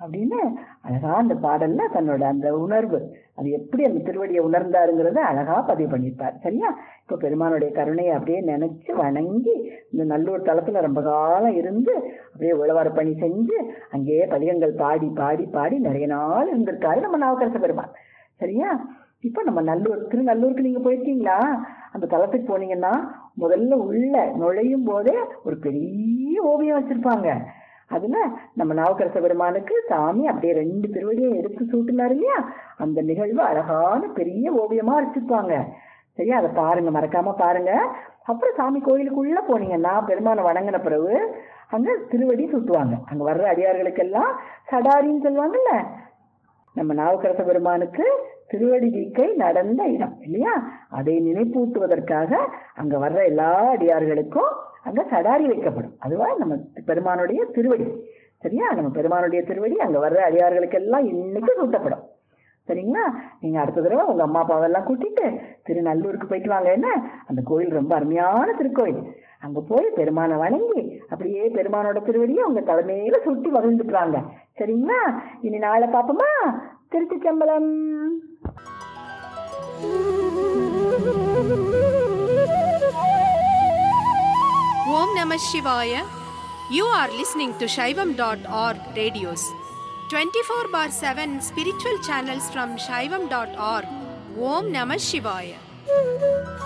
அப்படின்னு அழகா அந்த பாடல்ல தன்னோட அந்த உணர்வு அது எப்படி அந்த திருவடியை உணர்ந்தாருங்கிறத அழகா பதிவு பண்ணியிருப்பார் சரியா இப்போ பெருமானுடைய கருணையை அப்படியே நினைச்சு வணங்கி இந்த நல்லூர் தளத்துல ரொம்ப காலம் இருந்து அப்படியே உழவார பணி செஞ்சு அங்கேயே பதிகங்கள் பாடி பாடி பாடி நிறைய நாள் இருந்திருக்காரு நம்ம நாவுக்கரச பெருமான் சரியா இப்போ நம்ம நல்லூர் திருநல்லூருக்கு நீங்க போயிருக்கீங்களா அந்த தளத்துக்கு போனீங்கன்னா முதல்ல உள்ள நுழையும் போதே ஒரு பெரிய ஓவியம் வச்சிருப்பாங்க அதுல நம்ம நாவுக்கரச பெருமானுக்கு சாமி அப்படியே ரெண்டு திருவடியும் எடுத்து சூட்டினாரு இல்லையா அந்த நிகழ்வு அழகான பெரிய ஓவியமா வச்சிருப்பாங்க சரியா அதை பாருங்க மறக்காம பாருங்க அப்புறம் சாமி கோயிலுக்குள்ள போனீங்கன்னா பெருமானை வணங்கின பிறகு அங்க திருவடி சுட்டுவாங்க அங்க வர்ற அடியார்களுக்கெல்லாம் சடாரின்னு சொல்லுவாங்கல்ல நம்ம நாவுக்கரச பெருமானுக்கு திருவடி தீக்கை நடந்த இடம் இல்லையா அதை நினைப்பூட்டுவதற்காக அங்க வர்ற எல்லா அடியார்களுக்கும் அங்க சடாரி வைக்கப்படும் அதுவா நம்ம பெருமானுடைய திருவடி சரியா நம்ம பெருமானுடைய திருவடி அங்க வர்ற அடியார்களுக்கெல்லாம் இன்னைக்கு சூட்டப்படும் சரிங்களா நீங்க அடுத்த தடவை உங்க அம்மா அப்பாவெல்லாம் கூட்டிட்டு திருநல்லூருக்கு போயிட்டு வாங்க என்ன அந்த கோயில் ரொம்ப அருமையான திருக்கோயில் அங்க போய் பெருமானை வணங்கி அப்படியே பெருமானோட திருவடியை உங்க தலைமையில சுட்டி வகிழ்ந்துக்குறாங்க சரிங்களா இனி நாளை பாப்போமா திருச்சி சம்பளம் Om Namah Shivaya. You are listening to Shaivam.org radios. 24 bar 7 spiritual channels from Shaivam.org. Om Namah Shivaya.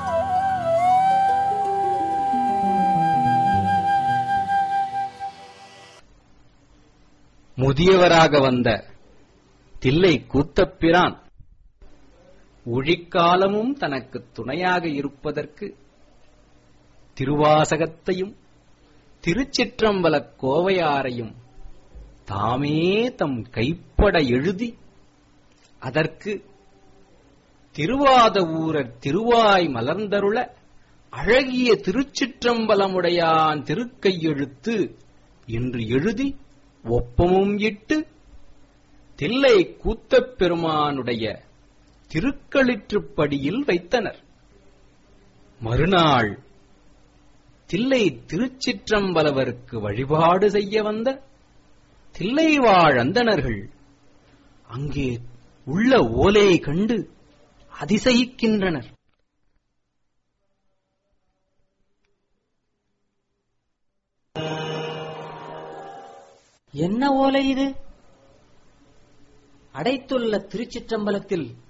முதியவராக வந்த தில்லை கூத்தப்பிரான் உழிக்காலமும் தனக்கு துணையாக இருப்பதற்கு திருவாசகத்தையும் திருச்சிற்றம்பலக் கோவையாரையும் தாமே தம் கைப்பட எழுதி அதற்கு திருவாத ஊரர் திருவாய் மலர்ந்தருள அழகிய திருச்சிற்றம்பலமுடையான் திருக்கையெழுத்து என்று எழுதி ஒப்பமும் இட்டு தில்லை கூத்தப் பெருமானுடைய திருக்களிற்றுப்படியில் வைத்தனர் மறுநாள் தில்லை திருச்சிற்றம்பலவருக்கு வழிபாடு செய்ய வந்த தில்லைவாழ் அந்தணர்கள் அங்கே உள்ள ஓலையை கண்டு அதிசயிக்கின்றனர் என்ன ஓலை இது அடைத்துள்ள திருச்சிற்றம்பலத்தில்